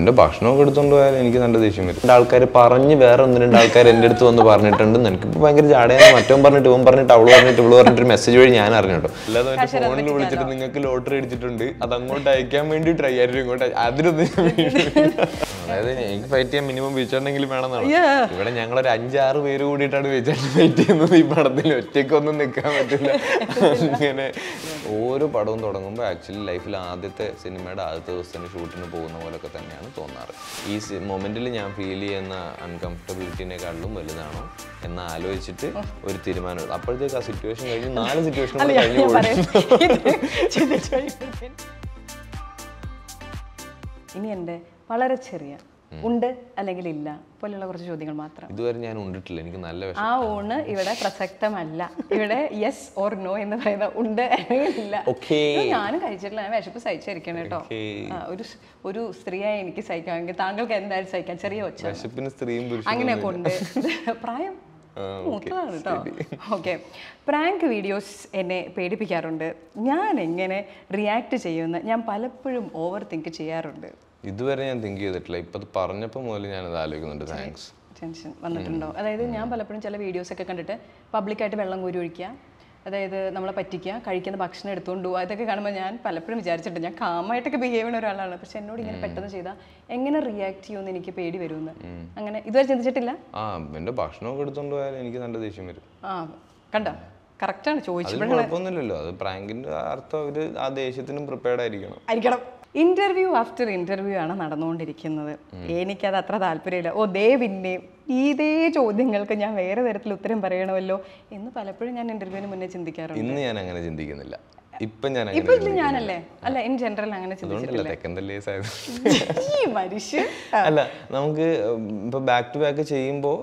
എന്റെ ഭക്ഷണമൊക്കെ എടുത്തോണ്ട് പോയാൽ എനിക്ക് നല്ല ദേഷ്യം വരും ആൾക്കാർ പറഞ്ഞ് വേറെ ഒന്ന് രണ്ട് ആൾക്കാർ എൻ്റെ അടുത്ത് വന്ന് പറഞ്ഞിട്ടുണ്ട് എനിക്കിപ്പോൾ ഭയങ്കര ജാടയാണ് മറ്റവൻ പറഞ്ഞിട്ട് ഇവൻ പറഞ്ഞിട്ട് അവള് പറഞ്ഞിട്ട് ഇവള് പറഞ്ഞിട്ട് ഒരു മെസ്സേജ് വഴി ഞാൻ അറിഞ്ഞു കേട്ടോ അല്ലാതെ മറ്റേ ഫോണിൽ വിളിച്ചിട്ട് നിങ്ങൾക്ക് ലോട്ടറി അടിച്ചിട്ടുണ്ട് അത് അങ്ങോട്ട് അയക്കാൻ വേണ്ടിയിട്ട് അയ്യായിരം രൂപ ഇങ്ങോട്ട് അയ- അതിനൊന്നും ഞാൻ വീഴുന്നില്ല. അതായത് എനിക്ക് ഫൈറ്റ് ചെയ്യാൻ മിനിമം വീച്ചേണ്ടെങ്കിലും വേണമെന്നാണ് ഇവിടെ ഞങ്ങളൊരു അഞ്ചാറ് പേര് കൂടിയിട്ടാണ് വീച്ചേട്ടൻ ഫൈറ്റ് ചെയ്യുന്നത് ഈ പടത്തിൽ ഒറ്റയ്ക്കൊന്നും നിൽക്കാൻ പറ്റില്ല അങ്ങനെ ഓരോ പടവും തുടങ്ങുമ്പോൾ ആക്ച്വലി ലൈഫിൽ ആദ്യത്തെ സിനിമയുടെ ആദ്യത്തെ ദിവസത്തിന് ഷൂട്ടിന് പോകുന്ന പോലൊക്കെ തന്നെയാണ് തോന്നാറ് ഈ മൊമെന്റിൽ ഞാൻ ഫീൽ ചെയ്യുന്ന അൺകംഫർട്ടബിലിറ്റിനെക്കാളും വലുതാണോ എന്ന് ആലോചിച്ചിട്ട് ഒരു തീരുമാനം എടുക്കും. അപ്പോഴത്തേക്ക് ആ സിറ്റുവേഷൻ കഴിഞ്ഞ് നാല് സിറ്റുവേഷൻ അല്ല, കഴിഞ്ഞു ഞാൻ പോയി പറയാം. ഇത് ചിന്തിച്ച് കഴിയുമ്പോഴത്തേന് ഇനി എൻ്റെ വളരെ ചെറിയ ഉണ്ട് അല്ലെങ്കിൽ ഇല്ല പോലെയുള്ള കുറച്ച് ചോദ്യങ്ങൾ മാത്രം ഇതുവരെ ഞാൻ ഉണ്ടിട്ടില്ല എനിക്ക് നല്ല വിഷം ആ ഊണ് ഇവിടെ പ്രസക്തമല്ല ഇവിടെ യെസ് ഓർ നോ എന്ന് പറയുന്ന ഉണ്ട് അല്ലെങ്കിൽ ഇല്ല ഓക്കേ ഇത് ഞാനും കഴിച്ചിട്ടില്ല ഞാൻ വിശപ്പ് സഹിച്ചിരിക്കണം കേട്ടോ ഓക്കേ. ആ, ഒരു സ്- ഒരു സ്ത്രീയായി എനിക്ക് സഹിക്കാമെങ്കിൽ താങ്കൾക്ക് എന്തായാലും സഹിക്കാം ചെറിയ ഒച്ച വിശപ്പിന് സ്ത്രീയും പുരുഷനും അങ്ങനെ കൊണ്ട് പ്രായം ആ, മൂത്തതാണ് കേട്ടോ ഓക്കെ പ്രാങ്ക് വീഡിയോസ് എന്നെ പേടിപ്പിക്കാറുണ്ട് ഞാൻ എങ്ങനെ റിയാക്ട് ചെയ്യുമെന്ന് ഞാൻ പലപ്പോഴും ഓവർ തിങ്ക് ചെയ്യാറുണ്ട് ഇതുവരെ ഞാൻ തിങ്ക് ചെയ്തിട്ടില്ല ഇപ്പൊ അത് പറഞ്ഞപ്പോൾ മുതൽ ഞാനത് ആലോചിക്കുന്നുണ്ട് താങ്ക്സ് ടെൻഷൻ വന്നിട്ടുണ്ടോ അതായത് ഞാൻ പലപ്പോഴും ചില വീഡിയോസ് ഒക്കെ കണ്ടിട്ട് പബ്ലിക്കായിട്ട് വെള്ളം കോരി ഒഴിക്കുക അതായത് നമ്മളെ പറ്റിക്കുക കഴിക്കുന്ന ഭക്ഷണം എടുത്തുകൊണ്ട് പോകുക ഇതൊക്കെ കാണുമ്പോൾ ഞാൻ പലപ്പോഴും വിചാരിച്ചിട്ടുണ്ട് ഞാൻ കാമായിട്ടൊക്കെ ബിഹേവ് ചെയ്യുന്ന ഒരാളാണ് പക്ഷെ എന്നോട് ഇങ്ങനെ പെട്ടെന്ന് ചെയ്താൽ എങ്ങനെ റിയാക്ട് ചെയ്യുമെന്ന് എനിക്ക് പേടി വരുമെന്ന് അങ്ങനെ ഇതുവരെ ചിന്തിച്ചിട്ടില്ല ആ എന്റെ ഭക്ഷണമൊക്കെ എടുത്തോണ്ട് പോയാൽ എനിക്ക് നല്ല ദേഷ്യം വരും ആ കണ്ടോ കറക്റ്റാണ് ചോദിച്ചു അതിൽ കുഴപ്പമൊന്നുമില്ലല്ലോ അത് പ്രാങ്കിന്റെ അർത്ഥം അവര് ആ ദേഷ്യത്തിനും പ്രിപ്പയർഡ് ആയിരിക്കണം ആയിരിക്കണം ഇന്റർവ്യൂ ആഫ്റ്റർ ഇന്റർവ്യൂ ആണ് നടന്നുകൊണ്ടിരിക്കുന്നത് എനിക്കത് അത്ര താല്പര്യമില്ല ഓ ദേ പിന്നെയും ഇതേ ചോദ്യങ്ങൾക്ക് ഞാൻ വേറെ തരത്തിൽ ഉത്തരം പറയണമല്ലോ എന്ന് പലപ്പോഴും ഞാൻ ഇന്റർവ്യൂവിന് മുന്നേ ചിന്തിക്കാറുണ്ട് ഇന്ന് ഞാൻ അങ്ങനെ ചിന്തിക്കുന്നില്ല ഇപ്പൊ ഞാൻ ഇപ്പൊ അങ്ങനെ ഇതിൽ ഞാനല്ലേ അല്ല ഇൻ ജനറൽ അങ്ങനെ ചിന്തിച്ചിട്ടില്ല അതുകൊണ്ടല്ല തെക്കൻ തല്ലേസ് ആയത് ഈ മനുഷ്യൻ അല്ല നമുക്ക് ഇപ്പൊ ബാക്ക് ടു ബാക്ക് ചെയ്യുമ്പോൾ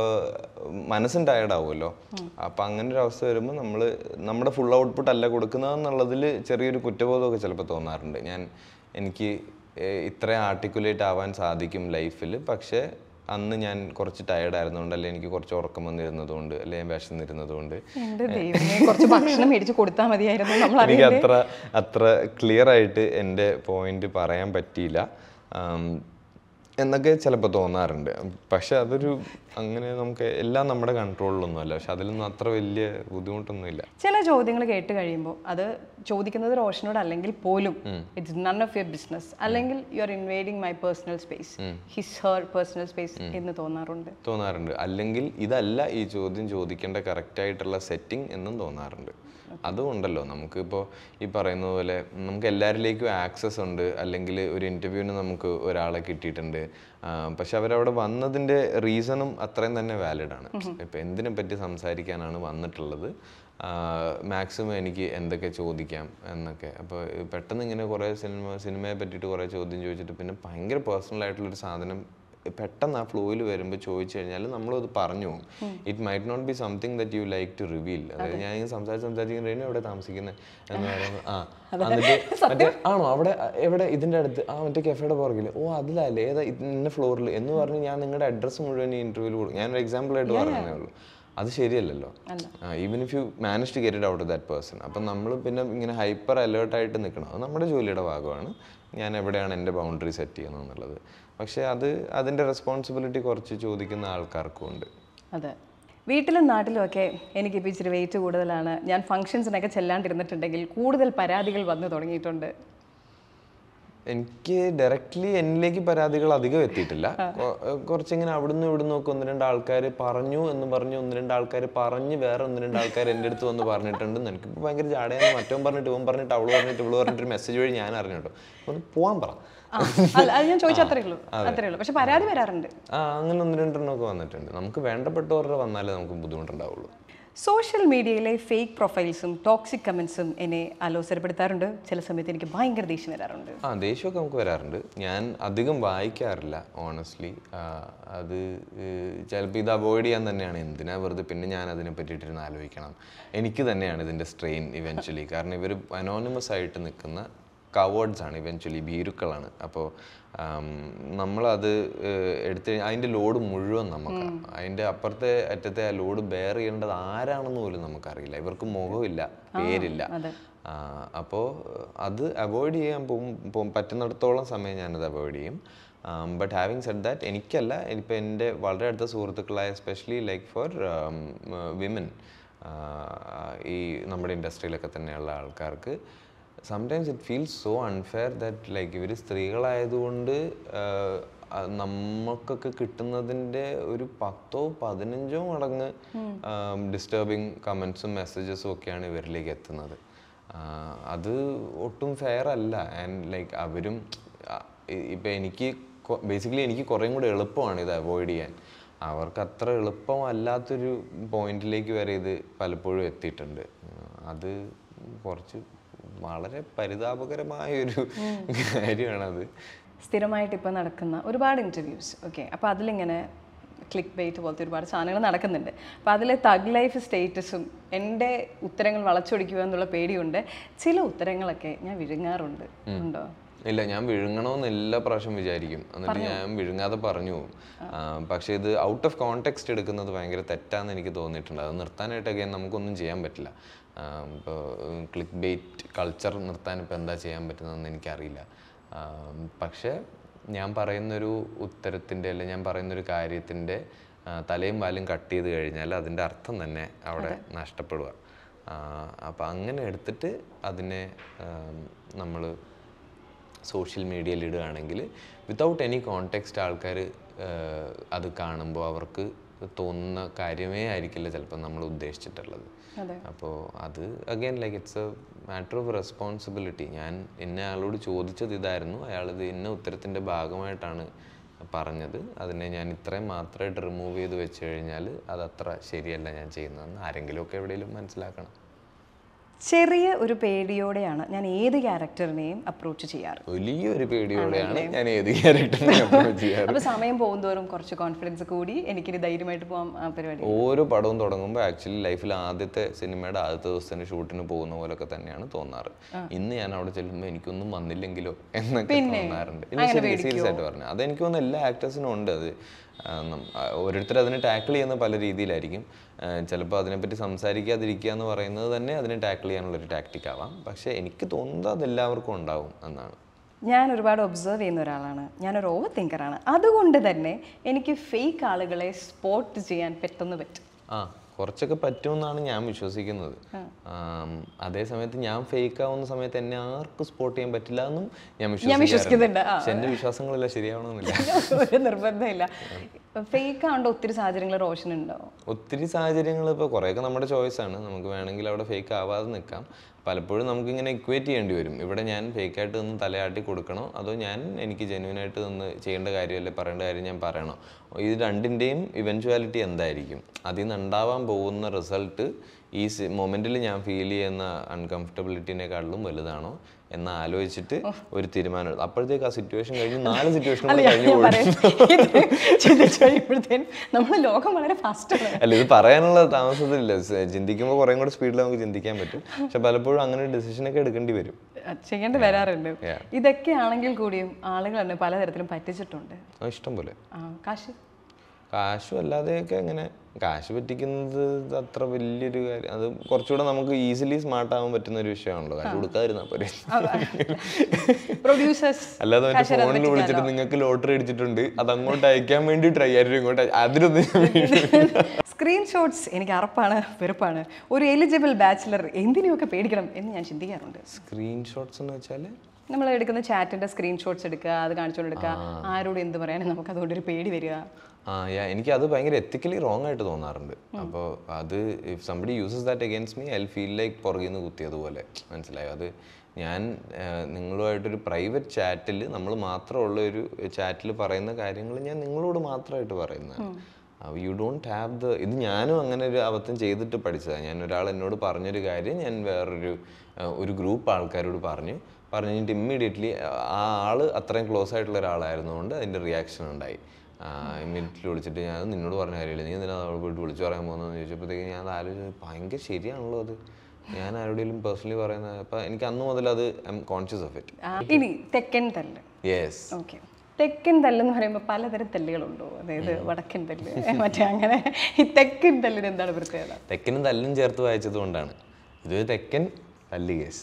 മനസ്സും ടയർഡ് ആവുമല്ലോ അപ്പൊ അങ്ങനെ ഒരു അവസ്ഥ വരുമ്പോൾ നമ്മൾ നമ്മുടെ ഫുൾ ഔട്ട്പുട്ട് അല്ല കൊടുക്കുന്നതെന്നുള്ളതിൽ ചെറിയൊരു കുറ്റബോധമൊക്കെ ചിലപ്പോൾ തോന്നാറുണ്ട് ഞാൻ എനിക്ക് ഏഹ്, ഇത്രയും ആർട്ടിക്കുലേറ്റ് ആവാൻ സാധിക്കും ലൈഫിൽ പക്ഷേ അന്ന് ഞാൻ കുറച്ച് ടയർഡ് ആയിരുന്നതുകൊണ്ട് അല്ലെങ്കിൽ എനിക്ക് കുറച്ച് ഉറക്കം വന്നിരുന്നതുകൊണ്ട് അല്ലെങ്കിൽ വിശന്നിരുന്നതുകൊണ്ട് എന്റെ ദൈവമേ കുറച്ച് ഭക്ഷണം മേടിച്ച് കൊടുത്താൽ മതിയായിരുന്നു നമ്മൾ എനിക്ക് അത്ര അത്ര ക്ലിയർ ആയിട്ട് എൻ്റെ പോയിന്റ് പറയാൻ പറ്റിയില്ല ആം, എന്നൊക്കെ ചിലപ്പോൾ തോന്നാറുണ്ട് പക്ഷെ അതൊരു അങ്ങനെ നമുക്ക് എല്ലാം നമ്മുടെ കൺട്രോളിലൊന്നും അല്ല പക്ഷെ അതിലൊന്നും അത്ര വലിയ ബുദ്ധിമുട്ടൊന്നുമില്ല ചില ചോദ്യങ്ങൾ കേട്ട് കഴിയുമ്പോൾ അത് ചോദിക്കുന്നത് റോഷനോട് അല്ലെങ്കിൽ പോലും it's none of your business അല്ലെങ്കിൽ you are invading my personal space his her personal space എന്ന് തോന്നാറുണ്ട് തോന്നാറുണ്ട് അല്ലെങ്കിൽ ഇതല്ല ഈ ചോദ്യം ചോദിക്കേണ്ട കറക്റ്റ് ആയിട്ടുള്ള സെറ്റിംഗ് എന്നും തോന്നാറുണ്ട് അതും ഉണ്ടല്ലോ നമുക്കിപ്പോൾ ഈ പറയുന്ന പോലെ നമുക്ക് എല്ലാവരിലേക്കും ആക്സസ് ഉണ്ട് അല്ലെങ്കിൽ ഒരു ഇൻ്റർവ്യൂവിന് നമുക്ക് ഒരാളെ കിട്ടിയിട്ടുണ്ട് ആ, പക്ഷെ അവരവിടെ വന്നതിൻ്റെ റീസണും അത്രയും തന്നെ വാലിഡ് ആണ് ഇപ്പം എന്തിനെ പറ്റി സംസാരിക്കാനാണ് വന്നിട്ടുള്ളത് മാക്സിമം എനിക്ക് എന്തൊക്കെ ചോദിക്കാം എന്നൊക്കെ അപ്പോൾ പെട്ടെന്ന് ഇങ്ങനെ കുറേ സിനിമ സിനിമയെ പറ്റിയിട്ട് കുറേ ചോദ്യം ചോദിച്ചിട്ട് പിന്നെ ഭയങ്കര പേഴ്സണൽ ആയിട്ടുള്ളൊരു സാധനം പെട്ടെന്ന് ആ ഫ്ലോയിൽ വരുമ്പോൾ ചോദിച്ചു കഴിഞ്ഞാൽ നമ്മളത് പറഞ്ഞു പോകും it might not be something that you like to reveal അതായത് ഞാൻ ഇങ്ങനെ സംസാരിച്ച് സംസാരിക്കുന്ന റെയിനും എവിടെ താമസിക്കുന്നത് എന്ന് പറയുമ്പോൾ ആ എന്നിട്ട് മറ്റേ ആണോ അവിടെ അ, എവിടെ ഇതിൻ്റെ അടുത്ത് ആ മറ്റേ കെഫയുടെ പുറകിൽ ഓ അതിലല്ലേ ഏതാ ഇന്ന ഫ്ലോറിൽ എന്ന് പറഞ്ഞ് ഞാൻ നിങ്ങളുടെ അഡ്രസ്സ് മുഴുവൻ ഈ ഇൻ്റർവ്യൂവിൽ കൊടുക്കും ഞാൻ ഒരു എക്സാമ്പിൾ ആയിട്ട് പറഞ്ഞതേ ഉള്ളൂ അത് ശരിയല്ലല്ലോ even if you manage to get it out of that person അപ്പം നമ്മൾ പിന്നെ ഇങ്ങനെ ഹൈപ്പർ അലേർട്ടായിട്ട് നിൽക്കണം അത് നമ്മുടെ ജോലിയുടെ ഭാഗമാണ് ഞാൻ എവിടെയാണ് എൻ്റെ ബൗണ്ടറി സെറ്റ് ചെയ്യുന്നത് എന്നുള്ളത് പക്ഷേ അത് അതിൻ്റെ റെസ്പോൺസിബിലിറ്റി കുറച്ച് ചോദിക്കുന്ന ആൾക്കാർക്കും ഉണ്ട് അതെ വീട്ടിലും നാട്ടിലും ഒക്കെ എനിക്കിപ്പോൾ ഇച്ചിരി വെയിറ്റ് കൂടുതലാണ് ഞാൻ ഫംഗ്ഷൻസിനൊക്കെ ചെല്ലാണ്ടിരുന്നിട്ടുണ്ടെങ്കിൽ കൂടുതൽ പരാതികൾ വന്നു തുടങ്ങിയിട്ടുണ്ട് എനിക്ക് ഡയറക്റ്റ്ലി എന്നിലേക്ക് പരാതികൾ അധികം എത്തിയിട്ടില്ല കൊ- കുറച്ചിങ്ങനെ അവിടുന്ന് ഇവിടുന്ന് ഒക്കെ ഒന്ന് രണ്ട് ആൾക്കാർ പറഞ്ഞു എന്ന് പറഞ്ഞു ഒന്ന് രണ്ട് ആൾക്കാർ പറഞ്ഞ് വേറെ ഒന്ന് രണ്ട് ആൾക്കാർ എൻ്റെ അടുത്ത് വന്ന് പറഞ്ഞിട്ടുണ്ട് എനിക്കിപ്പോൾ ഭയങ്കര ജാടയാണ് മറ്റവൻ പറഞ്ഞിട്ട് ഇവൻ പറഞ്ഞിട്ട് അവള് പറഞ്ഞിട്ട് ഇവള് പറഞ്ഞിട്ട് ഒരു മെസ്സേജ് വഴി ഞാൻ അറിഞ്ഞു കേട്ടോ ഒന്ന് പോവാൻ പറ ആ, അല്ല, അത് ഞാൻ ചോദിച്ച അത്രേ ഉള്ളൂ അത്രേ ഉള്ളൂ പക്ഷെ പരാതി വരാറുണ്ട് ആ അങ്ങനെ ഒന്ന് രണ്ടെണ്ണമൊക്കെ വന്നിട്ടുണ്ട് നമുക്ക് വേണ്ടപ്പെട്ടവരുടെ വന്നാലേ നമുക്ക് ബുദ്ധിമുട്ടുണ്ടാവുള്ളൂ സോഷ്യൽ മീഡിയയിലെ ഫേക്ക് പ്രൊഫൈൽസും ടോക്സിക് കമൻസും എന്നെ അലോസരപ്പെടുത്താറുണ്ട് ചില സമയത്ത് എനിക്ക് ഭയങ്കര ദേഷ്യം വരാറുണ്ട് ആ ദേഷ്യമൊക്കെ നമുക്ക് വരാറുണ്ട് ഞാൻ അധികം വായിക്കാറില്ല ഓണസ്റ്റ്ലി അത് ചിലപ്പോൾ ഇത് അവോയ്ഡ് ചെയ്യാൻ തന്നെയാണ് എന്തിനാ വെറുതെ പിന്നെ ഞാൻ അതിനെ പറ്റിയിട്ടിരുന്ന് ആലോചിക്കണം എനിക്ക് തന്നെയാണ് ഇതിൻ്റെ സ്ട്രെയിൻ ഇവൻച്വലി കാരണം ഇവർ അനോണിമസ് ആയിട്ട് നിൽക്കുന്ന കവേർഡ്സ് ആണ് ഇവൻച്വലി ഭീരുക്കളാണ് അപ്പോൾ നമ്മളത് ഏഹ്, എടുത്ത് കഴിഞ്ഞാൽ അതിൻ്റെ ലോഡ് മുഴുവൻ നമുക്ക് അതിൻ്റെ അപ്പുറത്തെ അറ്റത്തെ ആ ലോഡ് ബെയർ ചെയ്യേണ്ടത് ആരാണെന്ന് പോലും നമുക്കറിയില്ല ഇവർക്ക് മുഖമില്ല പേരില്ല അതെ അപ്പോൾ അത് അവോയ്ഡ് ചെയ്യാൻ പോകും പോകും പറ്റുന്നിടത്തോളം സമയം ഞാനത് അവോയ്ഡ് ചെയ്യും ബട്ട് ഹാവിങ് സെഡ് ദാറ്റ് എനിക്കല്ല ഇപ്പോൾ എൻ്റെ വളരെ അടുത്ത സുഹൃത്തുക്കളായ എസ്പെഷ്യലി ലൈക്ക് ഫോർ വിമൻ ഈ നമ്മുടെ ഇൻഡസ്ട്രിയിലൊക്കെ തന്നെയുള്ള ആൾക്കാർക്ക് sometimes it feels so unfair that like ഇവർ സ്ത്രീകളായതുകൊണ്ട് ആഹ്, അത് നമുക്കൊക്കെ കിട്ടുന്നതിൻ്റെ ഒരു പത്തോ പതിനഞ്ചോ മടങ്ങ് ഡിസ്റ്റർബിങ് കമൻസും മെസ്സേജസും ഒക്കെയാണ് ഇവരിലേക്ക് എത്തുന്നത് ആഹ്, അത് ഒട്ടും ഫെയർ അല്ല ആൻഡ് ലൈക്ക് അവരും ഇപ്പം എനിക്ക് ബേസിക്കലി എനിക്ക് കുറേം കൂടി എളുപ്പമാണ് ഇത് അവോയ്ഡ് ചെയ്യാൻ അവർക്ക് അത്ര എളുപ്പമല്ലാത്തൊരു പോയിന്റിലേക്ക് വരെ ഇത് പലപ്പോഴും എത്തിയിട്ടുണ്ട് ആഹ് അത് കുറച്ച് വളരെ പരിതാപകരമായ ഒരു കാര്യമാണത് സ്ഥിരമായിട്ട് ഇപ്പോൾ നടക്കുന്ന ഒരുപാട് ഇൻ്റർവ്യൂസ് ഓക്കെ അപ്പോൾ അതിലിങ്ങനെ ക്ലിക്ക് ബെയ്റ്റ് പോലത്തെ ഒരുപാട് സാധനങ്ങൾ നടക്കുന്നുണ്ട് അപ്പോൾ അതിലെ തഗ് ലൈഫ് സ്റ്റേറ്റസും എൻ്റെ ഉത്തരങ്ങൾ വളച്ചൊടിക്കുക എന്നുള്ള പേടിയുണ്ട് ചില ഉത്തരങ്ങളൊക്കെ ഞാൻ വിഴുങ്ങാറുണ്ട് ഉണ്ടോ ഇല്ല ഞാൻ വിഴുങ്ങണമെന്ന് എല്ലാ പ്രാവശ്യം വിചാരിക്കും എന്നിട്ട് ഞാൻ വിഴുങ്ങാതെ പറഞ്ഞു പോകും ആ, പക്ഷേ ഇത് ഔട്ട് ഓഫ് കോണ്ടെക്സ്റ്റ് എടുക്കുന്നത് ഭയങ്കര തെറ്റാന്ന് എനിക്ക് തോന്നിയിട്ടുണ്ട് അത് നിർത്താനായിട്ടൊക്കെ നമുക്കൊന്നും ചെയ്യാൻ പറ്റില്ല ഇപ്പോൾ ക്ലിക്ക് ബേറ്റ് കൾച്ചർ നിർത്താൻ ഇപ്പോൾ എന്താ ചെയ്യാൻ പറ്റുന്നതെന്ന് എനിക്കറിയില്ല ആ, പക്ഷേ ഞാൻ പറയുന്നൊരു ഉത്തരത്തിൻ്റെ അല്ലെങ്കിൽ ഞാൻ പറയുന്നൊരു കാര്യത്തിൻ്റെ ആ, തലയും വാലും കട്ട് ചെയ്ത് കഴിഞ്ഞാൽ അതിൻ്റെ അർത്ഥം തന്നെ അവിടെ നഷ്ടപ്പെടുക അപ്പം അങ്ങനെ എടുത്തിട്ട് അതിനെ നമ്മൾ സോഷ്യൽ മീഡിയയിൽ ഇടുകയാണെങ്കിൽ വിത്തൗട്ട് എനി കോണ്ടെക്സ്റ്റ് ആൾക്കാർ അത് കാണുമ്പോൾ അവർക്ക് തോന്നുന്ന കാര്യമേ ആയിരിക്കില്ല ചിലപ്പോൾ നമ്മൾ ഉദ്ദേശിച്ചിട്ടുള്ളത് അതെ അപ്പോൾ അത് again like it's a matter of responsibility ഞാൻ എന്നെ അയാളോട് ചോദിച്ചത് ഇതായിരുന്നു അയാളിത് ഇന്ന ഉത്തരത്തിൻ്റെ ഭാഗമായിട്ടാണ് പറഞ്ഞത് അതിനെ ഞാൻ ഇത്രയും മാത്രമായിട്ട് റിമൂവ് ചെയ്ത് വെച്ച് കഴിഞ്ഞാൽ അത് അത്ര ശരിയല്ല ഞാൻ ചെയ്യുന്നതെന്ന് ആരെങ്കിലുമൊക്കെ എവിടെയെങ്കിലും മനസ്സിലാക്കണം ചെറിയ ഒരു പേടിയോടെയാണ് ഞാൻ ഏത് ക്യാരക്ടറിനെയും അപ്രോച്ച് ചെയ്യാറ് വലിയൊരു പേടിയോടെയാണ് ഞാൻ ഏത് ക്യാരക്ടറിനെ അപ്രോച്ച് ചെയ്യാറ് അപ്പോൾ സമയം പോകുന്തോറും കുറച്ച് കോൺഫിഡൻസ് കൂടി എനിക്കിനി ധൈര്യമായിട്ട് പോകാം ആ പരിപാടി ഓരോ പടവും തുടങ്ങുമ്പോൾ ആക്ച്വലി ലൈഫിൽ ആദ്യത്തെ സിനിമയുടെ ആദ്യത്തെ ദിവസത്തിന് ഷൂട്ടിന് പോകുന്ന പോലൊക്കെ തന്നെയാണ് തോന്നാറ് ഇന്ന് ഞാൻ അവിടെ ചെല്ലുമ്പോൾ എനിക്കൊന്നും വന്നില്ലെങ്കിലോ എന്നൊക്കെ തോന്നാറുണ്ട് ഇല്ല ശരി സീരിയസ് ആയിട്ട് പറഞ്ഞു അതെനിക്ക് തോന്നുന്നു എല്ലാ ആക്ടേഴ്സിനും ഉണ്ട് അത് ആ, നം- ആ, ഓരോരുത്തർ അതിനെ ടാക്കിൾ ചെയ്യുന്ന പല രീതിയിലായിരിക്കും ചിലപ്പോൾ അതിനെപ്പറ്റി സംസാരിക്കാതിരിക്കുക എന്ന് പറയുന്നത് തന്നെ അതിനെ ടാക്കിൾ ചെയ്യാനുള്ളൊരു ടാക്ടിക് ആവാം പക്ഷേ എനിക്ക് തോന്നുന്നത് അത് എല്ലാവർക്കും ഉണ്ടാവും എന്നാണ് ഞാൻ ഒരുപാട് ഒബ്സർവ് ചെയ്യുന്ന ഒരാളാണ് ഞാനൊരു ഓവർ തിങ്കറാണ് അതുകൊണ്ട് തന്നെ എനിക്ക് ഫേക്ക് ആളുകളെ സ്പോട്ട് ചെയ്യാൻ പെട്ടെന്ന് പറ്റും ആ കുറച്ചൊക്കെ പറ്റുമെന്നാണ് ഞാൻ വിശ്വസിക്കുന്നത് ആം, അതേ സമയത്ത് ഞാൻ ഫേക്ക് ആവുന്ന സമയത്ത് എന്നെ ആർക്കും സ്പോട്ട് ചെയ്യാൻ പറ്റില്ല എന്നും ഞാൻ വിശ്വസിക്കാറുണ്ട് വിശ്വസിക്കുന്നുണ്ട്, ആ. പക്ഷെ എന്റെ വിശ്വാസങ്ങളെല്ലാം ശരിയാവണമെന്നില്ല ഒരു നിർബന്ധമില്ല ഫേക്ക് ആവേണ്ട ഒത്തിരി സാഹചര്യങ്ങൾ റോഷൻ ഉണ്ടോ ഒത്തിരി സാഹചര്യങ്ങൾ ഇപ്പോൾ കുറേയൊക്കെ നമ്മുടെ choice ആണ് നമുക്ക് വേണമെങ്കിൽ അവിടെ ഫേക്ക് ആവാതെ നിൽക്കാം പലപ്പോഴും നമുക്കിങ്ങനെ ഇക്വേറ്റ് ചെയ്യേണ്ടി വരും ഇവിടെ ഞാൻ fake ആയിട്ട് നിന്ന് തലയാട്ടി കൊടുക്കണോ അതോ ഞാൻ എനിക്ക് genuine ആയിട്ട് നിന്ന് ചെയ്യേണ്ട കാര്യമല്ലേ പറയേണ്ട കാര്യം ഞാൻ പറയണോ ഇത് രണ്ടിൻ്റെയും ഇവൻച്വാലിറ്റി എന്തായിരിക്കും അതിൽ നിന്ന് ഉണ്ടാവാൻ പോകുന്ന റിസൾട്ട് ഈ മൊമെൻറ്റിൽ ഞാൻ ഫീൽ ചെയ്യുന്ന അൺകംഫർട്ടബിലിറ്റിനെക്കാട്ടിലും വലുതാണോ എന്ന് ആലോചിച്ചിട്ട് ഒരു തീരുമാനം എടുക്കും. അപ്പോഴത്തേക്ക് ആ സിറ്റുവേഷൻ കഴിഞ്ഞ് നാല് സിറ്റുവേഷൻ അല്ല കൂടെ ഞാൻ കഴിഞ്ഞ് ഞാൻ പോയി പറയാം ഇത് ചിന്തിച്ചു കഴിയുമ്പോഴത്തേനും നമ്മുടെ ലോകം വളരെ ഫാസ്റ്റാണ് അല്ല ഇത് പറയാനുള്ള താമസത്തിലില്ല സ- ചിന്തിക്കുമ്പോൾ കുറേ കൂടെ സ്പീഡിൽ നമുക്ക് ചിന്തിക്കാൻ പറ്റും പക്ഷെ പലപ്പോഴും അങ്ങനെ ഒരു decision ഒക്കെ എടുക്കേണ്ടി വരും ചെയ്യേണ്ടി വരാറുണ്ട് Yeah. ഇതൊക്കെ ആണെങ്കിൽ കൂടിയും ആളുകൾ എന്നെ പലതരത്തിലും പറ്റിച്ചിട്ടുണ്ട് ആ, ഇഷ്ടം പോലെ ആ, കാശ് കാശും അല്ലാതെയൊക്കെ അങ്ങനെ കാശ് പറ്റിക്കുന്നത് അത്ര വലിയൊരു കാര്യം അത് കുറച്ചുകൂടെ നമുക്ക് ഈസിലി സ്മാർട്ട് ആവാൻ പറ്റുന്ന ഒരു വിഷയമാണല്ലോ കാശ് കൊടുക്കാതിരുന്നാൽ പോരെ പ്രൊഡ്യൂസേഴ്സ് അല്ലാതെ മറ്റേ ഫോണിൽ വിളിച്ചിട്ട് നിങ്ങൾക്ക് ലോട്ടറി അടിച്ചിട്ടുണ്ട് അത് അങ്ങോട്ട് അയക്കാൻ വേണ്ടി ട്രൈ ആയിരുന്നു ഇങ്ങോട്ട് അയ- അതിലൊന്നും ഞാൻ വീഴുന്നില്ല. സ്ക്രീൻഷോട്ട്സ് എനിക്ക് അറപ്പാണ് വെറുപ്പാണ് ഒരു എലിജിബിൾ ബാച്ചിലർ എന്തിനെയൊക്കെ പേടിക്കണം എന്ന് ഞാൻ ചിന്തിക്കാറുണ്ട് സ്ക്രീൻഷോട്ട്സ് എന്ന് വെച്ചാൽ നമ്മൾ എടുക്കുന്ന ചാറ്റിന്റെ സ്ക്രീൻഷോട്ട്സ് എടുക്കുക അത് കാണിച്ചുകൊണ്ട് എടുക്കുക ആരോട് എന്ത് പറയാനും നമുക്ക് അതുകൊണ്ട് ഒരു പേടി വരിക ആ യാ എനിക്ക് അത് ഭയങ്കര എത്തിക്കലി റോങ് ആയിട്ട് തോന്നാറുണ്ട് അപ്പോൾ അത് if somebody uses that against me I feel like പുറകിൽ നിന്ന് കുത്തിയതുപോലെ മനസ്സിലായോ അത് ഞാൻ ആ, നിങ്ങളുമായിട്ടൊരു പ്രൈവറ്റ് ചാറ്റിൽ നമ്മൾ മാത്രമുള്ള ഒരു ചാറ്റിൽ പറയുന്ന കാര്യങ്ങൾ ഞാൻ നിങ്ങളോട് മാത്രമായിട്ട് പറയുന്നതാണ് യു ഡോണ്ട് ഹാവ് ദ ഇത് ഞാനും അങ്ങനെ ഒരു അബദ്ധം ചെയ്തിട്ട് പഠിച്ചതാണ് ഞാൻ ഒരാൾ എന്നോട് പറഞ്ഞൊരു കാര്യം ഞാൻ വേറൊരു ആ, ഒരു ഗ്രൂപ്പ് ആൾക്കാരോട് പറഞ്ഞു പറഞ്ഞു കഴിഞ്ഞിട്ട് ഇമ്മീഡിയറ്റ്ലി ആ ആള് അത്രയും ക്ലോസ് ആയിട്ടുള്ള ഒരാളായിരുന്നുകൊണ്ട് അതിൻ്റെ റിയാക്ഷൻ ഉണ്ടായി ഇമ്മീഡിയറ്റ്ലി വിളിച്ചിട്ട് ഞാൻ അത് നിന്നോട് പറഞ്ഞ കാര്യമില്ല നീ എന്തിനാ അവിടെ പോയിട്ട് വിളിച്ചു പറയാൻ പോകുന്നതെന്ന് ചോദിച്ചപ്പോഴത്തേക്ക് ഞാൻ അത് ആലോചിച്ചത് ഭയങ്കര ശരിയാണല്ലോ അത് ഞാൻ ആരോടെങ്കിലും പേഴ്സണലി പറയുന്നത് അപ്പം എനിക്ക് അന്ന് മുതൽ അത് I'm conscious of it ആ, ഇനി തെക്കൻ തല്ല് യെസ് ഓക്കെ തെക്കൻ തല്ലെന്ന് പറയുമ്പോൾ പലതരം തല്ലുകളുണ്ടോ അതായത് വടക്കൻ തല്ല് മറ്റേ അങ്ങനെ ഈ തെക്കൻ തല്ലിന് എന്താണ് പ്രത്യേകത തെക്കനും തല്ലും ചേർത്ത് വായിച്ചത് കൊണ്ടാണ് ഇത് തെക്കൻ തല്ല് കേസ്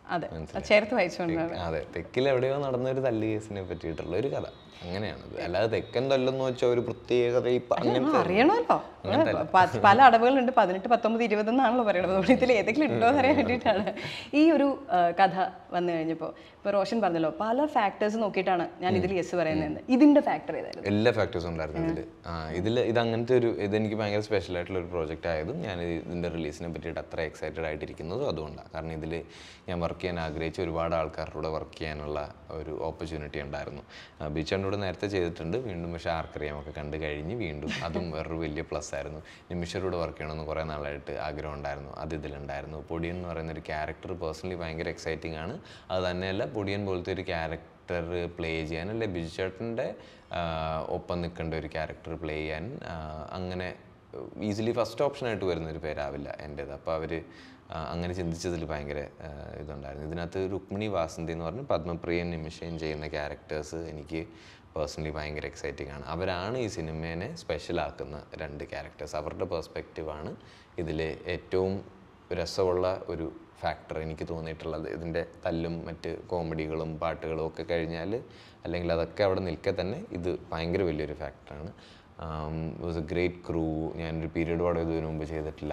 അതെ അത് ചേർത്ത് വായിച്ചുകൊണ്ടാണ് അതെ തെക്കിൽ എവിടെയോ നടന്ന ഒരു തല്ല് കേസിനെ പറ്റിയിട്ടുള്ള ഒരു കഥ അങ്ങനെയാണത് അല്ലാതെ തെക്കൻ തല്ലെന്ന് വെച്ചാൽ ഒരു പ്രത്യേകത ഇപ്പൊ അങ്ങനത്തെ അറിയണമല്ലോ പ- പല അടവുകളുണ്ട് പതിനെട്ട് പത്തൊമ്പത് ഇരുപത് എന്നാണല്ലോ പറയുന്നത് നമ്മൾ ഇതിൽ ഏതെങ്കിലും ഉണ്ടോ എന്ന് അറിയാൻ വേണ്ടിയിട്ടാണ് ഈ ഒരു ആ, കഥ വന്നു കഴിഞ്ഞപ്പോൾ ഇപ്പോൾ റോഷൻ പറഞ്ഞല്ലോ പല ഫാക്ടേഴ്സ് നോക്കിയിട്ടാണ് ഞാൻ ഇതിൽ യെസ് പറയുന്നത് ഇതിന്റെ ഫാക്ടർ ഏതായിരുന്നു എല്ലാ ഫാക്ടേഴ്സും ഉണ്ടായിരുന്നു ഇതിൽ ആ ഇതിൽ ഇത് അങ്ങനത്തെ ഒരു ഇത് എനിക്ക് ഭയങ്കര സ്പെഷ്യൽ ആയിട്ടുള്ള ഒരു പ്രോജക്റ്റ് ആയതും ഞാൻ ഇതിൻ്റെ റിലീസിനെ പറ്റിയിട്ട് അത്ര എക്സൈറ്റഡ് ആയിട്ടിരിക്കുന്നതും അതുകൊണ്ടാണ് കാരണം ഇതിൽ ഞാൻ വർക്ക് ചെയ്യാൻ ആഗ്രഹിച്ച ഒരുപാട് ആൾക്കാരുടെ കൂടെ വർക്ക് ചെയ്യാനുള്ള ഒരു ഓപ്പർച്യൂണിറ്റി ഉണ്ടായിരുന്നു ബീച്ചാൻ്റെ കൂടെ നേരത്തെ ചെയ്തിട്ടുണ്ട് വീണ്ടും പക്ഷേ ആർക്കറിയാമൊക്കെ കണ്ടു കഴിഞ്ഞ് വീണ്ടും അതും വേറൊരു വലിയ പ്ലസ് ആയിരുന്നു നിമിഷരോട് വർക്ക് ചെയ്യണമെന്ന് കുറേ നാളായിട്ട് ആഗ്രഹം ഉണ്ടായിരുന്നു അത് ഇതിലുണ്ടായിരുന്നു പൊടിയൻ എന്ന് പറയുന്ന ഒരു ക്യാരക്ടർ പേഴ്സണലി ഭയങ്കര എക്സൈറ്റിംഗ് ആണ് അത് തന്നെയല്ല പൊടിയൻ പോലത്തെ ഒരു ക്യാരക്ടർ പ്ലേ ചെയ്യാൻ അല്ലെ ബിജു ചേട്ടൻ്റെ ഒപ്പം നിൽക്കേണ്ട ഒരു ക്യാരക്ടർ പ്ലേ ചെയ്യാൻ ആ, അങ്ങനെ ഈസിലി ഫസ്റ്റ് ഓപ്ഷനായിട്ട് വരുന്ന ഒരു പേരാവില്ല എൻ്റേത് അപ്പോൾ അവർ അങ്ങനെ ചിന്തിച്ചതിൽ ഭയങ്കര ആ, ഇതുണ്ടായിരുന്നു ഇതിനകത്ത് രുക്മിണി വാസന്തി എന്ന് പറഞ്ഞ് പത്മപ്രിയൻ നിമിഷയും ചെയ്യുന്ന ക്യാരക്ടേഴ്സ് എനിക്ക് പേഴ്സണലി ഭയങ്കര എക്സൈറ്റിംഗ് ആണ് അവരാണ് ഈ സിനിമേനെ സ്പെഷ്യലാക്കുന്ന രണ്ട് ക്യാരക്ടേഴ്സ് അവരുടെ പെർസ്പെക്റ്റീവാണ് ഇതിൽ ഏറ്റവും രസമുള്ള ഒരു ഫാക്ടർ എനിക്ക് തോന്നിയിട്ടുള്ളത് ഇതിൻ്റെ തല്ലും മറ്റ് കോമഡികളും പാട്ടുകളും ഒക്കെ കഴിഞ്ഞാൽ അല്ലെങ്കിൽ അതൊക്കെ അവിടെ നിൽക്കെ തന്നെ ഇത് ഭയങ്കര വലിയൊരു ഫാക്ടറാണ് വാസ് എ ഗ്രേറ്റ് ക്രൂ ഞാനൊരു പീരീഡ് പാടും ഇതിനു മുമ്പ് ചെയ്തിട്ടില്ല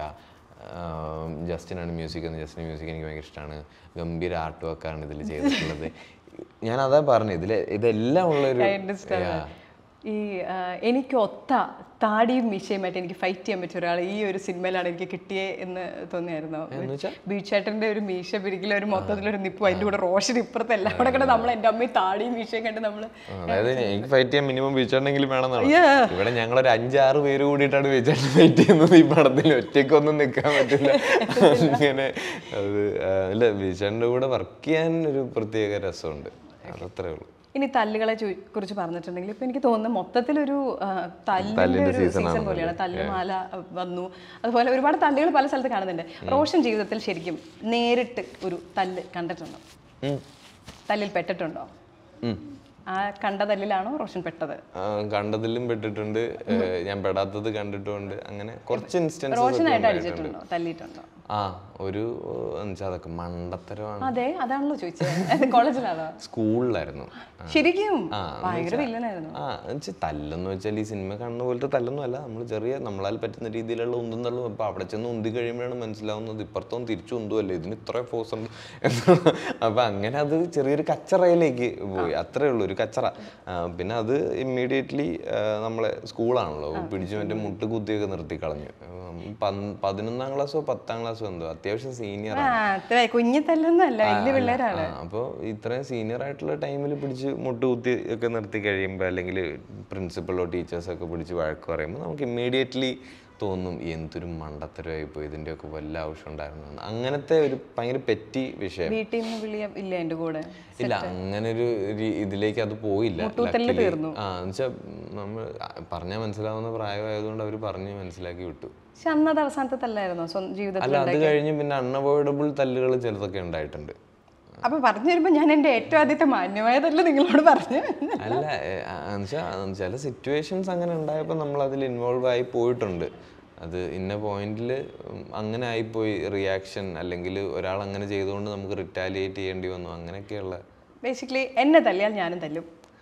ആം, ജസ്റ്റിനാണ് മ്യൂസിക് എന്ന് ജസ്റ്റിന് മ്യൂസിക് എനിക്ക് ഭയങ്കര ഇഷ്ടമാണ് ഗംഭീര ആർട്ട് വർക്കാണ് ഇതിൽ ചെയ്തിട്ടുള്ളത് ഞാൻ അതാ പറഞ്ഞു ഇതിൽ ഇതെല്ലാം ഉള്ളൊരു Yeah. ഈ ആ, എനിക്ക് ഒത്ത താടിയും മീശയുമായിട്ട് എനിക്ക് ഫൈറ്റ് ചെയ്യാൻ പറ്റിയ ഒരാൾ ഈ ഒരു സിനിമയിലാണ് എനിക്ക് കിട്ടിയേ എന്ന് തോന്നിയായിരുന്നു ബീച്ചേട്ടന്റെ ഒരു മീശ പിരിക്കല ഒരു മൊത്തത്തിലൊരു നിപ്പും അതിന്റെ കൂടെ റോഷൻ ഇപ്പുറത്ത് എല്ലാം കൂടെ കണ്ട് നമ്മൾ എൻ്റെ അമ്മയും താടിയും മീശയും കണ്ട് നമ്മള് അതായത് എനിക്ക് ഫൈറ്റ് ചെയ്യാൻ മിനിമം ബീച്ചേട്ടെങ്കിലും വേണമെന്നാണ് Yeah. ഇവിടെ ഞങ്ങളൊരു അഞ്ചാറ് പേര് കൂടിയിട്ടാണ് ബീച്ചേട്ടൻ ഫൈറ്റ് ചെയ്യുന്നത് ഈ പടത്തിൽ ഒറ്റയ്ക്കൊന്നും നിൽക്കാൻ പറ്റില്ല അങ്ങനെ അത് ആ, ഇല്ല ബീച്ചേട്ടൻ്റെ കൂടെ വർക്ക് ചെയ്യാൻ ഒരു പ്രത്യേക രസമുണ്ട് അതത്രേ ഉള്ളൂ ഇനി തല്ലുകളെ ചു- കുറിച്ച് പറഞ്ഞിട്ടുണ്ടെങ്കിൽ ഇപ്പൊ എനിക്ക് തോന്നുന്നു മൊത്തത്തിലൊരു ആ, തല്ലിന്റെ ഒരു സീസൺ പോലെയാണ് തല്ലുമാല വന്നു അതുപോലെ ഒരുപാട് തല്ലുകൾ പല സ്ഥലത്ത് കാണുന്നുണ്ട് റോഷൻ ജീവിതത്തിൽ ശരിക്കും നേരിട്ട് ഒരു തല്ല് കണ്ടിട്ടുണ്ടോ ഉം. തല്ലിൽ പെട്ടിട്ടുണ്ടോ ഉം. ആ കണ്ട തല്ലിലാണോ റോഷൻ പെട്ടത് ആ, കണ്ടതിലും പെട്ടിട്ടുണ്ട് ഏ, ഞാൻ പെടാത്തത് കണ്ടിട്ടുണ്ട് അങ്ങനെ കുറച്ച് ഇൻസ്റ്റൻസ് റോഷനായിട്ട് അടിച്ചിട്ടുണ്ടോ തല്ലിയിട്ടുണ്ടോ ആ ഒരു എന്നുവെച്ചാൽ അതൊക്കെ മണ്ടത്തരമാണ് അതെ അതാണല്ലോ ചോദിച്ചത് കോളേജിലാണോ സ്കൂളിലായിരുന്നു ശരിക്കും ആ, ഭയങ്കര വില്ലനായിരുന്നു ആ എന്നുവെച്ചാൽ തല്ലെന്ന് വെച്ചാൽ ഈ സിനിമ കാണുന്ന പോലത്തെ തല്ലൊന്നും അല്ല നമ്മൾ ചെറിയ നമ്മളാൽ പറ്റുന്ന രീതിയിലുള്ള ഉന്തും തള്ളും അപ്പോൾ അവിടെ ചെന്ന് ഉന്തി കഴിയുമ്പോഴാണ് മനസ്സിലാവുന്നത് ഇപ്പുറത്തും തിരിച്ചു ഉന്തുമല്ലേ ഇതിന് ഇത്ര ഫോഴ്സ് ഉണ്ട് എന്നാണ് അപ്പോൾ അങ്ങനെ അത് ചെറിയൊരു കച്ചറയിലേക്ക് പോയി അത്രേ ഉള്ളൂ ഒരു കച്ചറ ആ, പിന്നെ അത് ഇമ്മീഡിയറ്റ്ലി നമ്മളെ സ്കൂളാണല്ലോ പിടിച്ചു മറ്റേ മുട്ട് കുത്തിയൊക്കെ നിർത്തി കളഞ്ഞു ഉം, പന്ത്- പതിനൊന്നാം ക്ലാസ്സോ പത്താം ക്ലാസ്സോ എന്തോ അത്യാവശ്യം സീനിയർ ആ അത്ര കുഞ്ഞു തല്ലൊന്നും അല്ല വലിയ പിള്ളേരാണ് അപ്പോൾ ഇത്രയും സീനിയർ ആയിട്ടുള്ള ടൈമിൽ പിടിച്ച് മുട്ടുകുത്തി ഒക്കെ നിർത്തി കഴിയുമ്പോൾ അല്ലെങ്കിൽ പ്രിൻസിപ്പളോ ടീച്ചേഴ്സൊക്കെ പിടിച്ച് വഴക്ക് പറയുമ്പോൾ നമുക്ക് ഇമ്മീഡിയറ്റ്ലി തോന്നും എന്തൊരു മണ്ടത്തരമായി പോയി ഇതിൻ്റെയൊക്കെ വല്ല ആവശ്യം ഉണ്ടായിരുന്നു എന്ന്. അങ്ങനത്തെ ഒരു ഭയങ്കര പെറ്റി വിഷയം വീട്ടിൽ നിന്ന് വിളിയ ഇല്ല എൻ്റെ കൂടെ ഇല്ല അങ്ങനെ ഒരു രീ- ഇതിലേക്ക് അത് പോയില്ല മുട്ടുകുത്തലില് Luckily. തീർന്നു. ആ എന്നുവെച്ചാൽ നമ്മൾ പറഞ്ഞാൽ മനസ്സിലാവുന്ന പ്രായമായതുകൊണ്ട് അവർ പറഞ്ഞ് മനസ്സിലാക്കി വിട്ടു പക്ഷെ അന്നത് അവസാനത്തെ തല്ലായിരുന്നോ സ്വന്തം ജീവിതത്തിൽ അല്ല അത് കഴിഞ്ഞ് പിന്നെ അൺഅവോയ്ഡബിൾ തല്ലുകൾ ചിലതൊക്കെ ഉണ്ടായിട്ടുണ്ട് അപ്പൊ പറഞ്ഞു വരുമ്പോ ഞാൻ എൻ്റെ ഏറ്റവും ആദ്യത്തെ മാന്യമായതല്ല നിങ്ങളോട് പറഞ്ഞു അല്ല എന്നുവെച്ചാൽ ചില സിറ്റുവേഷൻസ് അങ്ങനെ ഉണ്ടായപ്പോൾ നമ്മൾ അതിൽ ഇൻവോൾവ് ആയി പോയിട്ടുണ്ട് അത് ഇന്ന പോയിന്റിൽ അങ്ങനെ ആയിപ്പോയി റിയാക്ഷൻ അല്ലെങ്കിൽ ഒരാൾ അങ്ങനെ ചെയ്തുകൊണ്ട് നമുക്ക് റിറ്റാലിയേറ്റ് ചെയ്യേണ്ടി വന്നു അങ്ങനെയൊക്കെയുള്ള ബേസിക്കലി എന്നെ തല്ലിയാൽ ഞാനും തല്ലും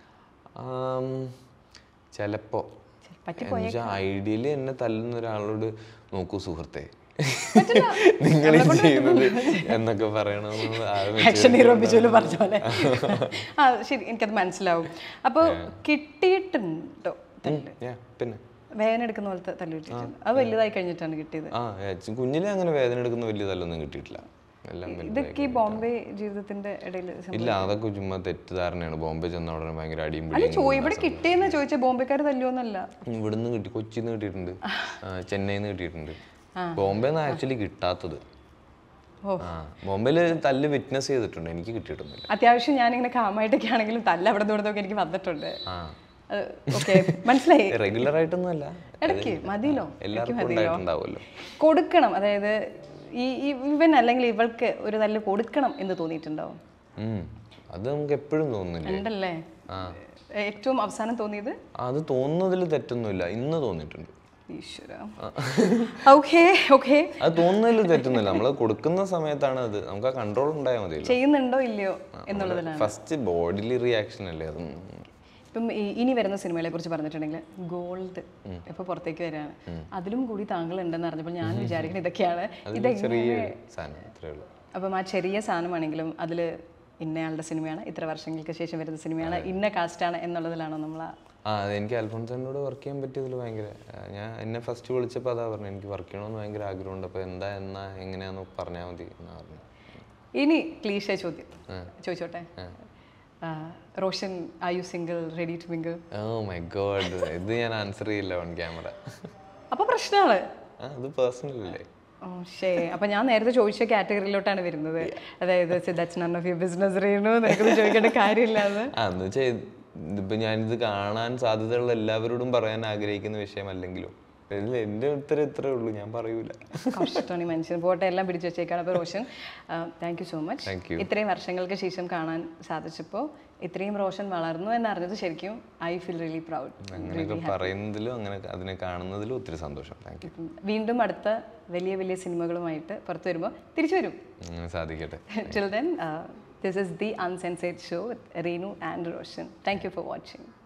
ആം, ചിലപ്പോ പറ്റി എന്നുവെച്ചാൽ ഐഡിയലി എന്നെ തല്ലുന്ന ഒരാളോട് നോക്കൂ സുഹൃത്തെ നിങ്ങൾ ചെയ്യുന്നത് എന്നൊക്കെ പറയണമെന്ന് ആരും ആക്ഷൻ ഹീറോ ബിജുവിൽ പറഞ്ഞ പോലെ ആ ശരി എനിക്കത് മനസ്സിലാവും അപ്പോൾ കിട്ടിയിട്ടുണ്ടോ തല്ല് Yeah, പിന്നെ വേദന എടുക്കുന്ന പോലത്തെ തല്ല് കിട്ടിയിട്ടുണ്ട് അത് വലുതായി കഴിഞ്ഞിട്ടാണ് കിട്ടിയത് ആ ഏ, കുഞ്ഞിലെ അങ്ങനെ വേദന എടുക്കുന്ന വലിയ തല്ലൊന്നും കിട്ടിയിട്ടില്ല എല്ലാം വലുതായി ഇതൊക്കെ ഈ ബോംബെ ജീവിതത്തിന്റെ ഇടയിൽ ഇല്ല അതൊക്കെ ചുമ്മാ തെറ്റിദ്ധാരണയാണ് ബോംബെ ചെന്ന ഉടനെ ഭയങ്കര അടിയും അല്ല പിടിയും ചോ ഇവിടെ കിട്ടിയെന്ന് ചോദിച്ചാൽ ബോംബെക്കാർ തല്ലുവെന്നല്ല ഇവിടുന്ന് കിട്ടി കൊച്ചിന്ന് കിട്ടിയിട്ടുണ്ട് ആ, ചെന്നൈന്ന് കിട്ടിയിട്ടുണ്ട് ബോംബെ നിന്ന് ആക്ച്വലി കിട്ടാത്തത് ഓ. ആ ബോംബെയിൽ തല്ല് വിറ്റ്നസ് ചെയ്തിട്ടുണ്ട് എനിക്ക് കിട്ടിയിട്ടൊന്നുമില്ല അത്യാവശ്യം ഞാനിങ്ങനെ കാമായിട്ടൊക്കെ ആണെങ്കിലും തല്ല അവിടെ നിന്നൊക്കെ എനിക്ക് വന്നിട്ടുണ്ട് ആ ഓക്കെ മനസ്സിലായി റെഗുലർ ആയിട്ടൊന്നും അല്ല ഇടയ്ക്ക് മതിയല്ലോ എല്ലാവർക്കും ഉണ്ടായിട്ടുണ്ടാവുമല്ലോ കൊടുക്കണം അതായത് ഈ ഈ ഇവൻ അല്ലെങ്കിൽ ഇവൾക്ക് ഒരു തല്ല് കൊടുക്കണം എന്ന് തോന്നിയിട്ടുണ്ടാവും ഉം. അത് നമുക്ക് എപ്പോഴും തോന്നുന്നില്ലേ ഉണ്ടല്ലേ ആ ഏറ്റവും അവസാനം തോന്നിയത് അത് തോന്നുന്നതിൽ തെറ്റൊന്നുമില്ല ഇന്ന് തോന്നിയിട്ടുണ്ട് ഈശ്വര ഓക്കെ ഓക്കെ അത് തോന്നുന്നതിൽ തെറ്റുന്നില്ല നമ്മൾ കൊടുക്കുന്ന സമയത്താണ് അത് നമുക്ക് ആ കൺട്രോൾ ഉണ്ടായാൽ മതിയല്ലോ ചെയ്യുന്നുണ്ടോ ഇല്ലയോ എന്നുള്ളതിലാണ് ഫസ്റ്റ് ബോഡിലി റിയാക്ഷൻ അല്ലേ അത് ഇപ്പം ഈ ഇനി വരുന്ന സിനിമകളെ കുറിച്ച് പറഞ്ഞിട്ടുണ്ടെങ്കിൽ ഗോൾഡ് ഇപ്പൊ പുറത്തേക്ക് വരികയാണ് അതിലും കൂടി താങ്കൾ ഉണ്ടെന്ന് അറിഞ്ഞപ്പോൾ ഞാൻ വിചാരിക്കുന്നത് ഇതൊക്കെയാണ് അതിൽ ചെറിയ സാധനം അത്രേ ഉള്ളൂ അപ്പം ആ ചെറിയ സാധനമാണെങ്കിലും അതിൽ ഇന്നയാളുടെ സിനിമയാണ് ഇത്ര വർഷങ്ങൾക്ക് ശേഷം വരുന്ന സിനിമയാണ് ഇന്ന കാസ്റ്റാണ് എന്നുള്ളതിലാണോ നമ്മൾ ആ അത് എനിക്ക് അൽഫോൺസിനോട് വർക്ക് ചെയ്യാൻ പറ്റിയതിൽ ഭയങ്കര ആ, ഞാൻ എന്നെ ഫസ്റ്റ് വിളിച്ചപ്പോൾ അതാ പറഞ്ഞു എനിക്ക് വർക്ക് ചെയ്യണമെന്ന് ഭയങ്കര ആഗ്രഹമുണ്ട് അപ്പോൾ എന്താ എന്നാ എങ്ങനെയാന്ന് പറഞ്ഞാൽ മതി എന്നാ പറഞ്ഞു ഇനി ക്ലീഷ ചോദ്യം ചോദിച്ചോട്ടെ ആ, Roshan are you single ready to mingle oh my God ഇത് ഞാൻ ആൻസർ ചെയ്യില്ല ഓൺ ക്യാമറ അപ്പൊ പ്രശ്നമാണ് ആ അത് പേഴ്സണൽ അല്ലേ ഓ ശേ അപ്പൊ ഞാൻ നേരത്തെ ചോദിച്ച കാറ്റഗറിയിലോട്ടാണ് വരുന്നത് അതായത് that's none of your business Reenu നിനക്കൊന്നും ചോദിക്കേണ്ട കാര്യമില്ലാന്ന് ആ എന്ന് വെച്ചാൽ ഇതിപ്പോൾ ഞാനിത് കാണാൻ സാധ്യതയുള്ള എല്ലാവരോടും പറയാൻ ആഗ്രഹിക്കുന്ന വിഷയമല്ലെങ്കിലും ഇതിൽ എൻ്റെ ഉത്തരം ഇത്രേ ഉള്ളൂ ഞാൻ പറയൂല കഷ്ടമാണ് ഈ മനുഷ്യൻ പോട്ടെ എല്ലാം പിടിച്ചു വെച്ചേക്കാണ് അപ്പോൾ Roshan thank you so much Thank you. ഇത്രയും വർഷങ്ങൾക്ക് ശേഷം കാണാൻ സാധിച്ചപ്പോൾ ഇത്രയും റോഷൻ വളർന്നു എന്നറിഞ്ഞത് ശരിക്കും ഐ ഫീൽ റിയലി പ്രൗഡ് അങ്ങനെയൊക്കെ പറയുന്നതിലും അങ്ങനെ അതിനെ കാണുന്നതിലും ഒത്തിരി സന്തോഷം താങ്ക് യു വീണ്ടും അടുത്ത വലിയ വലിയ സിനിമകളുമായിട്ട് പുറത്തു വരുമ്പോൾ തിരിച്ചു വരും അങ്ങനെ സാധിക്കട്ടെ till then this is the uncensored show Reenu and Roshan thank you for watching